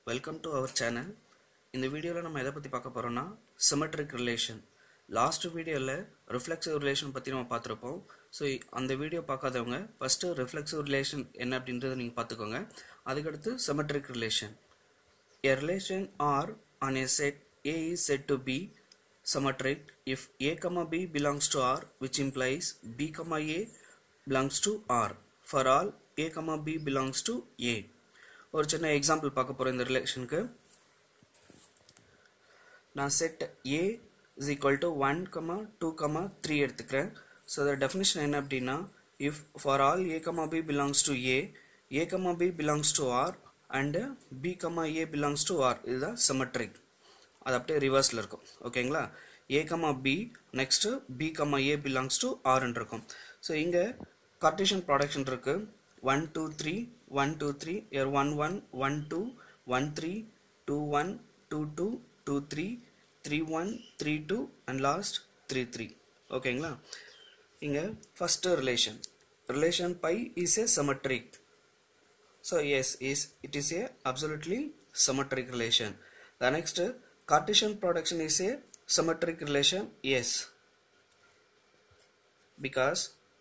Welcome to our channel இந்த வீடியோவில் நம்ம எதை பற்றி பார்க்க போகிறோம்னா சிமெட்ரிக் ரிலேஷன் லாஸ்ட் வீடியோவில் ரிஃப்ளெக்சிவ் ரிலேஷன் பற்றி நம்ம பார்த்துருப்போம் ஸோ அந்த வீடியோ பார்க்காதவங்க ஃபஸ்ட்டு ரிஃப்ளெக்சிவ் ரிலேஷன் என்ன அப்படின்றத நீங்கள் பார்த்துக்கோங்க அதுக்கடுத்து symmetric relation A relation R on a set A is said to be symmetric if A comma B belongs to R which implies B comma A belongs to R for all A comma B belongs to A ஒரு சின்ன example பார்க்க போகிறோம் இந்த ரிலேஷனுக்கு நான் set A is equal to one comma two comma three எடுத்துக்கிறேன் so அதோட definition என்ன அப்படின்னா if for all A comma B belongs to A A comma B belongs to R and B comma A belongs to R இதுதான் symmetric அது அப்படியே ரிவர்ஸில் இருக்கும் ஓகேங்களா A comma B next B comma A belongs to ஆர்ன்னு இருக்கும் so இங்கே cartesian production இருக்கு one two three one two three year one one one two one three two one two two two three three one three two and last three three ஓகேங்களா இங்கே first relation relation by is A symmetric So yes, is it is a absolutely symmetric relation. The next Cartesian production is a symmetric relation. Yes, because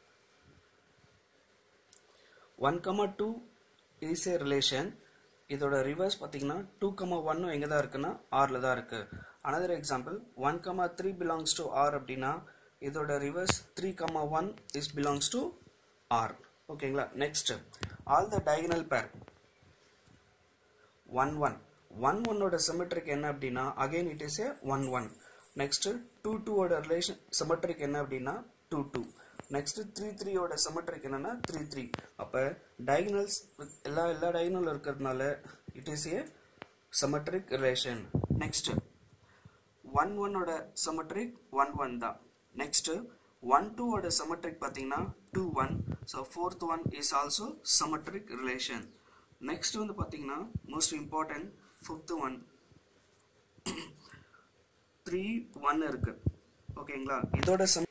one comma two is A relation இதோட reverse பார்த்தீங்கன்னா two comma ஒன்னும் எங்கே தான் இருக்குன்னா ஆரில் தான் இருக்கு another example one comma three belongs to R அப்படின்னா இதோட reverse three comma one is belongs to R ஓகேங்களா next all the diagonal pair one one one ஒன்னோட சிமெட்ரிக் என்ன அப்படின்னா again it is a one one next two டூவோட relation symmetric என்ன அப்படின்னா two two next three த்ரீயோட symmetric என்னன்னா three three அப்போ டயகனல்ஸ் எல்லா எல்லா டயகனல் இருக்கிறதுனால it is a symmetric relation next one ஒன்னோட சிமெட்ரிக் ஒன் ஒன் தான் நெக்ஸ்ட் ஒன் டூவோட சிமெட்ரிக் பார்த்தீங்கன்னா two one so fourth one is also symmetric relation next வந்து பார்த்தீங்கன்னா most important fifth one three one இருக்கு ஓகேங்களா இதோட சம்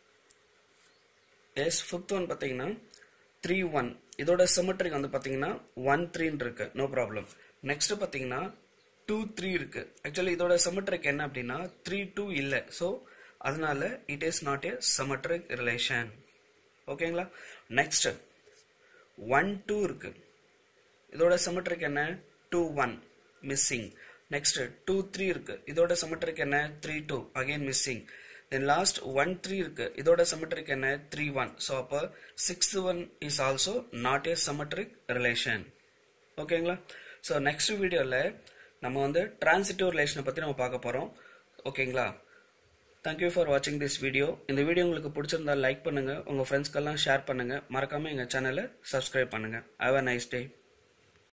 எஸ் ஃபிஃப்த் ஒன் பார்த்தீங்கன்னா த்ரீ ஒன் இதோட சிமெட்ரிக் வந்து பார்த்தீங்கன்னா ஒன் த்ரீன்னு இருக்கு நோ ப்ராப்ளம் நெக்ஸ்ட் பார்த்தீங்கன்னா டூ த்ரீ இருக்கு ஆக்சுவலி இதோட சிமெட்ரிக் என்ன அப்படின்னா த்ரீ டூ இல்லை ஸோ அதனால it is not a symmetric relation ஓகேங்களா நெக்ஸ்ட் ஒன் டூ இருக்கு இதோட சிமெட்ரிக் என்ன two one missing next two three இருக்கு இதோட சிமெட்ரிக் என்ன three two again missing then last one three இருக்கு இதோட சிமெட்ரிக் என்ன த்ரீ ஒன் ஸோ அப்போ sixth one is also not a symmetric relation ஓகேங்களா ஸோ நெக்ஸ்ட் வீடியோவில் நம்ம வந்து டிரான்சிட்டிவ் ரிலேஷனை பற்றி நம்ம பார்க்க போகிறோம் ஓகேங்களா தேங்க்யூ ஃபார் வாட்சிங் திஸ் வீடியோ இந்த வீடியோ உங்களுக்கு பிடிச்சிருந்தா லைக் பண்ணுங்கள் உங்கள் ஃப்ரெண்ட்ஸ்க்கெல்லாம் ஷேர் பண்ணுங்கள் மறக்காமல் எங்கள் சேனலை சப்ஸ்கிரைப் பண்ணுங்கள் ஹாவ் அ நைஸ் டே